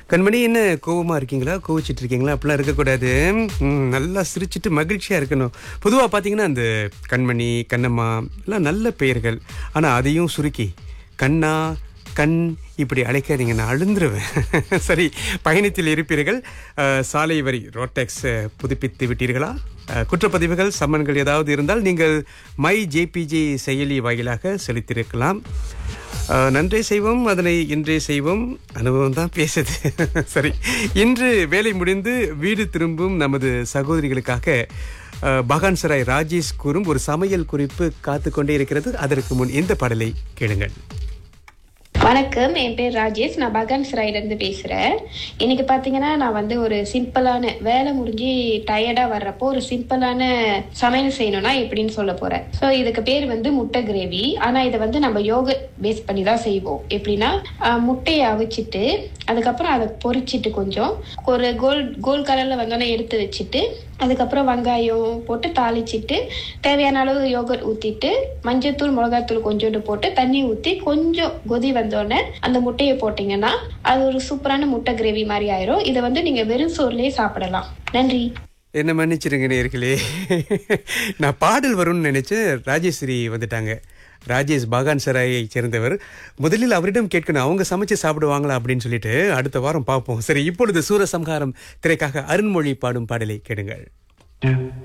கண்மணி என்ன கோவமா இருக்கீங்களா கோவிச்சிட்டு இருக்கீங்களா அப்படிலாம் இருக்கக்கூடாது ம், நல்லா சிரிச்சிட்டு மகிழ்ச்சியா இருக்கணும் பொதுவாக பார்த்தீங்கன்னா அந்த கண்மணி கண்ணம்மா எல்லாம் நல்ல பெயர்கள் ஆனால் அதையும் சுருக்கி கண்ணா கண் இப்படி அழைக்காதீங்க நான் அழுந்துருவேன் சரி பயணத்தில் இருப்பீர்கள் அஹ், சாலை வரி ரோட்டெக்ஸ் அஹ், புதுப்பித்து விட்டீர்களா அஹ், குற்றப்பதிவுகள் சம்மன்கள் ஏதாவது இருந்தால் நீங்கள் மை ஜேபிஜே செயலி வாயிலாக செலுத்தியிருக்கலாம் அஹ், நன்றே செய்வோம் அதனை இன்றே செய்வோம் அனுபவம் தான் பேசுது சரி இன்று வேலை முடிந்து வீடு திரும்பும் நமது சகோதரிகளுக்காக அஹ், பகான் சராய் ராஜேஷ் கூறும் ஒரு சமையல் குறிப்பு காத்து கொண்டே இருக்கிறது அதற்கு முன் இந்த பாடலை கேளுங்கள் வணக்கம் என் பேர் ராஜேஷ் நான் பகான் இருந்து பேசுகிறேன் இன்னைக்கு பார்த்தீங்கன்னா நான் வந்து ஒரு சிம்பிளான வேலை முடிஞ்சு டயர்டாக வர்றப்போ ஒரு சிம்பிளான சமையல் செய்யணும்னா எப்படின்னு சொல்ல போகிறேன் ஸோ இதுக்கு பேர் வந்து முட்டை கிரேவி ஆனால் இதை வந்து நம்ம யோக பேஸ் பண்ணி தான் செய்வோம் எப்படின்னா ஆஹ், முட்டையை அவிச்சிட்டு அதுக்கப்புறம் அதை பொரிச்சிட்டு கொஞ்சம் ஒரு கோல் கோல் கலரில் வந்தோடனே எடுத்து வச்சுட்டு அதுக்கப்புறம் வெங்காயம் போட்டு தாளிச்சிட்டு தேவையான அளவு யோகர்ட் ஊற்றிட்டு மஞ்சத்தூள் மிளகாத்தூள் கொஞ்சோண்டு போட்டு தண்ணி ஊற்றி கொஞ்சம் கொதி வந்தோடனே அந்த முட்டையை போட்டிங்கன்னா அது ஒரு சூப்பரான முட்டை கிரேவி மாதிரி ஆயிரும் இதை வந்து நீங்கள் வெறும் சோர்லேயே சாப்பிடலாம் நன்றி என்ன மன்னிச்சிருங்க நேர்களே நான் பாடல் வரும்னு நினைச்சேன் ராஜேஸ்வரி வந்துட்டாங்க ராஜேஷ் பாகான் சராயை சேர்ந்தவர் முதலில் அவரிடம் கேட்கணும் அவங்க சமைச்சு சாப்பிடுவாங்களா அப்படின்னு சொல்லிட்டு அடுத்த வாரம் பார்ப்போம் சரி இப்பொழுது சூரசம்ஹாரம் திரைக்காக அருண்மொழி பாடும் பாடலை கேளுங்கள்